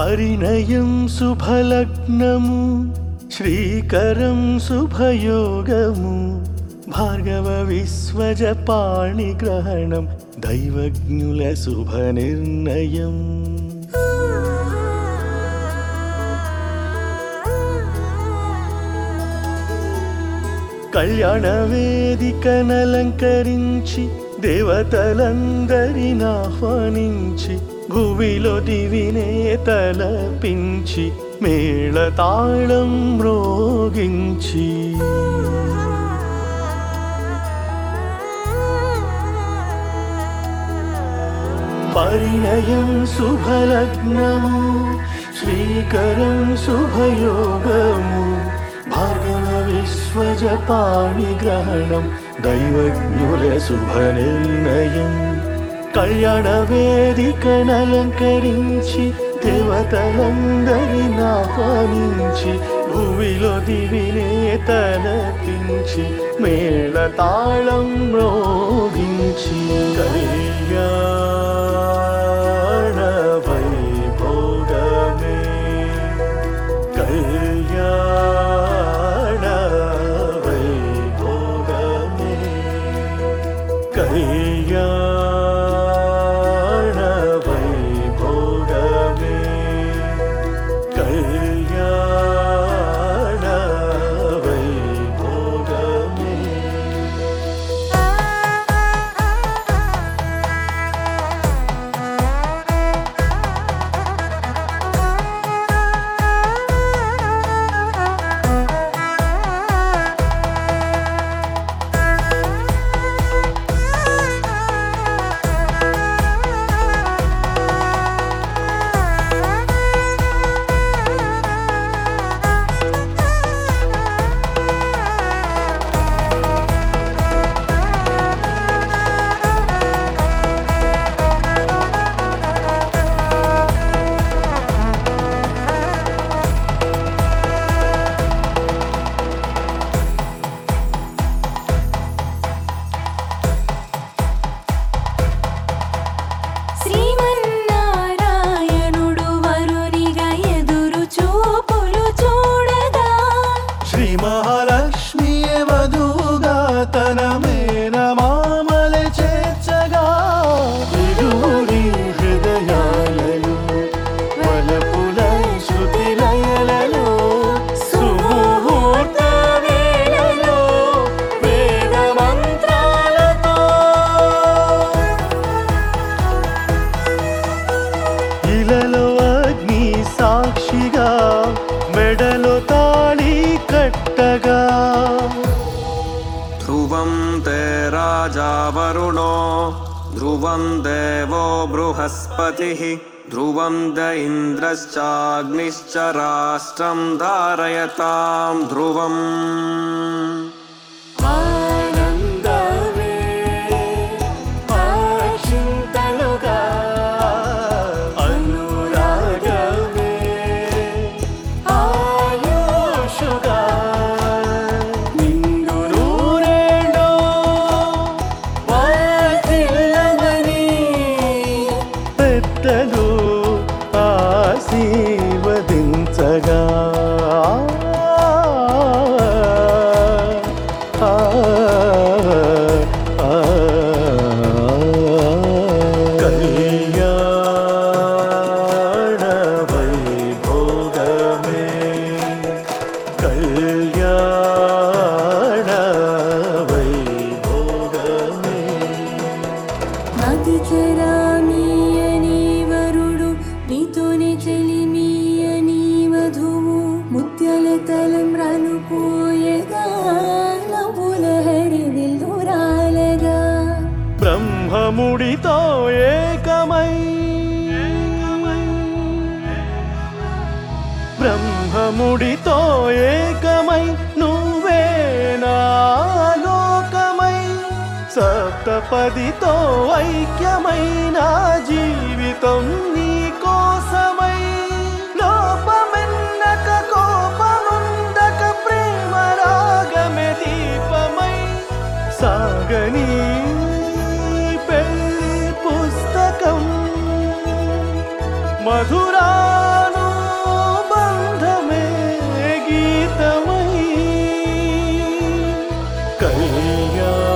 పరిణయం శుభలగ్నము శ్రీకరం శుభయోగము భార్గవ విశ్వజ పాణిగ్రహణం దైవజ్ఞుల శుభ నిర్ణయం కళ్యాణ వేదికనలంకరించి దేవతలందరిని ఆహ్వానించి భువిలో దివినే తలపించి మేళతాళం మ్రోగించి పరిణయం శుభలగ్నము శ్రీకరం శుభయోగము భార్గవ విశ్వజ పాణిగ్రహణం దైవజ్ఞుల శుభ నిర్ణయం కళ్యాణ వేదికనలంకరించి దేవతలందరిని ఆహ్వానించి భూమిలో దివినే తలపించి మేళ తాళం మ్రోగించి కళ్యాణ వైభోగమే కళ్యాణ వైభోగమే కళ్యాణ వైభోగమే కళ్యాణ వైభోగమే శ్రీమన్నారాయణుడు వరునిగా ఎదురు చూపులు చూడగా శ్రీ మహాలక్ష్మి వధువుగా తన మేన మామల చేర్చగా ఇరువురి హృదయాలలో వలపుల శృతి లయలలో సుముహూర్త వేళలో వేద మంత్రాలతో ఇలలో అగ్ని సాక్షిగా మెడలో తాళి కట్టగా ध्रुवं ते राजा वरुणो ध्रुवं देवो बृहस्पतिः ध्रुवं द इन्द्रश्चाग्निश्च राष्ट्रं धारयतां ध्रुवम् ఆనందమే ఆచింతలుగా అనురాగమే ఆయుషుగా నిండు నూరేళ్ళో వాటిల్లమని పెద్దలు ఆశీర్వదించగా ఆ, ఆ, కళ్యాణ వైభోగమే కళ్యాణ వైభోగమే మతి చరామీయని వరుడు నీతోనే చెలిమీయని వధువు ముత్యాల తలం రాలుపోయగా నవ్వుల హరివిల్లురాలగా బ్రహ్మముడితో ఏకమై బ్రహ్మముడితో ఏకమై నువ్వే నా లోకమై సప్తపదితో ఐక్యమై నా జీవితం నీ కోసమై లోపమెన్నక కోపముందక ప్రేమ రాగమే దీపమై సాగని పెళ్లి పుస్తకం మధురాను కళ్యాణం